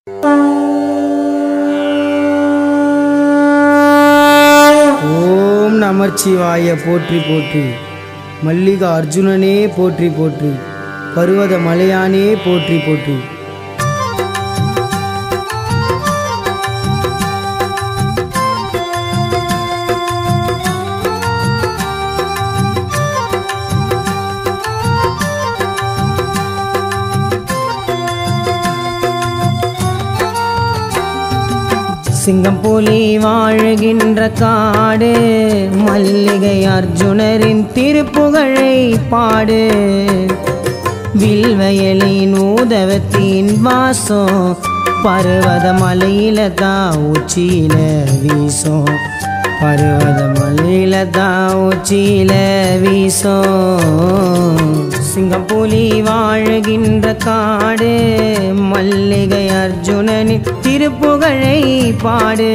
ஓம் நமச்சிவாய போற்றி போற்றி மல்லிகா அர்ஜுனனே போற்றி போற்றி பருவத மலையானே போற்றி போற்றி சிங்கம் புலி வாழுகின்ற காடு மல்லிகை அர்ஜுனரின் திருப்புகழை பாடு வில்வயலின் ஊதவத்தின் வாசம் பருவத மலையில தான் உச்சியில வீசும் பருவத மலையில தான் உச்சியில வீசும் சிங்கப்புலி வாழுகின்ற காடு மல்லிகை அர்ஜுனனின் திருப்புகழை பாடு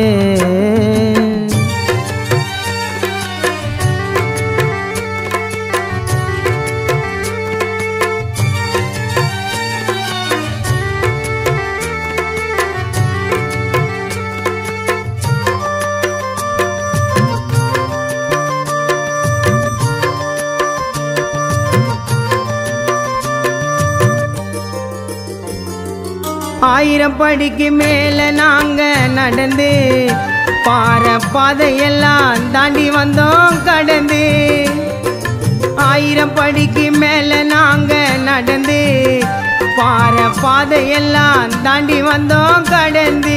ஆயிரம் படிக்கு மேல நாங்க நடந்து பாற பாதையெல்லாம் தாண்டி வந்தோம் கடந்து ஆயிரம் படிக்கு மேல நாங்க நடந்து பாற பாதையெல்லாம் தாண்டி வந்தோம் கடந்து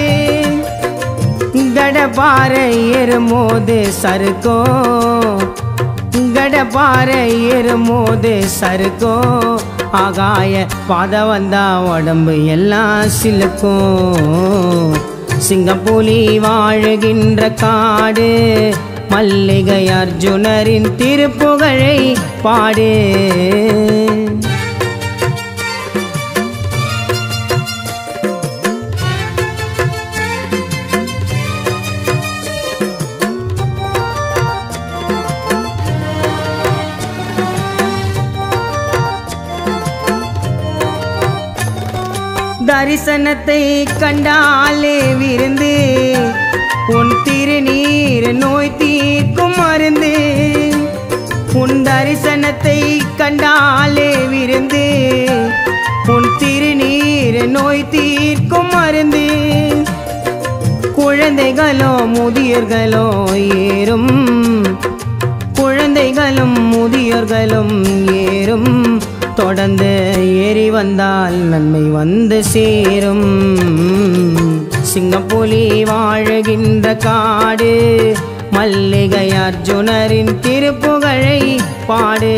கடப்பாறை ஏறும்போது சறுக்கும் கடப்பாறை ஏறும்போது சறுக்கும் ஆகாய பாத வந்தா உடம்பு எல்லாம் சிலுக்கும் சிங்கப்புலி வாழுகின்ற காடு மல்லிகை அர்ஜுனரின் திருப்புகழை பாடு தரிசனத்தை கண்டாலே விருந்து உன் திருநீர் நோய் தீர்க்கும் மருந்து உன் தரிசனத்தை கண்டாலே விருந்து உன் திருநீர் நோய் தீர்க்கும் மருந்து குழந்தைகளோ முதியோர்களோ ஏறும் குழந்தைகளும் முதியோர்களும் ஏறும் தொடர்ந்து ஏறி வந்தால் நன்மை வந்து சேரும் சிங்கப்புலி வாழுகின்ற காடு மல்லிகை அர்ஜுனரின் திருப்புகழை பாடு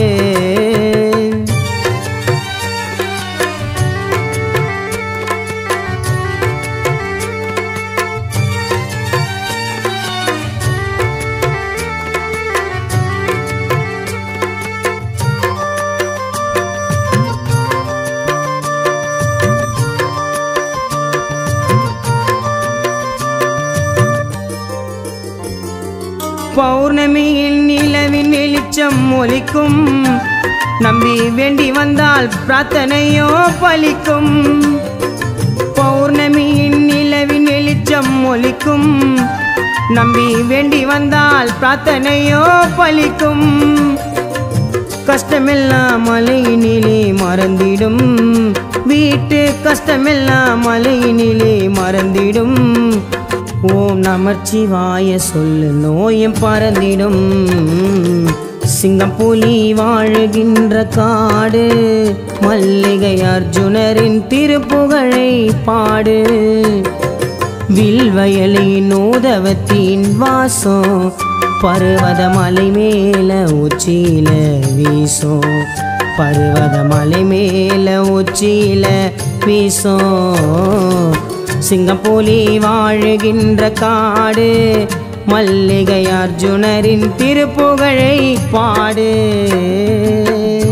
பௌர்ணமியில் நிலவின் வெளிச்சம் ஒலிக்கும் நம்பி வேண்டி வந்தால் பிரார்த்தனையோ பலிக்கும் பௌர்ணமியின் நிலவின் வெளிச்சம் ஒலிக்கும் நம்பி வேண்டி வந்தால் பிரார்த்தனையோ பலிக்கும் கஷ்டமெல்லாம் மலையினிலே மறந்திடும் வீட்டு கஷ்டமெல்லாம் மலையினிலே மறந்திடும் ஓம் நமச்சிவாய சொல்லு நோயும் பறந்திடும் சிங்கப்புலி வாழுகின்ற காடு மல்லிகை அர்ஜுனரின் திருப்புகழை பாடு வில்வயலின் ஊதவத்தின் வாசம் பருவத மலை மேல உச்சியில வீசும் பருவத மலை மேல உச்சியில வீசும் சிங்கப்பூலி வாழுகின்ற காடு மல்லிகை அர்ஜுனரின் திருப்புகழை பாடு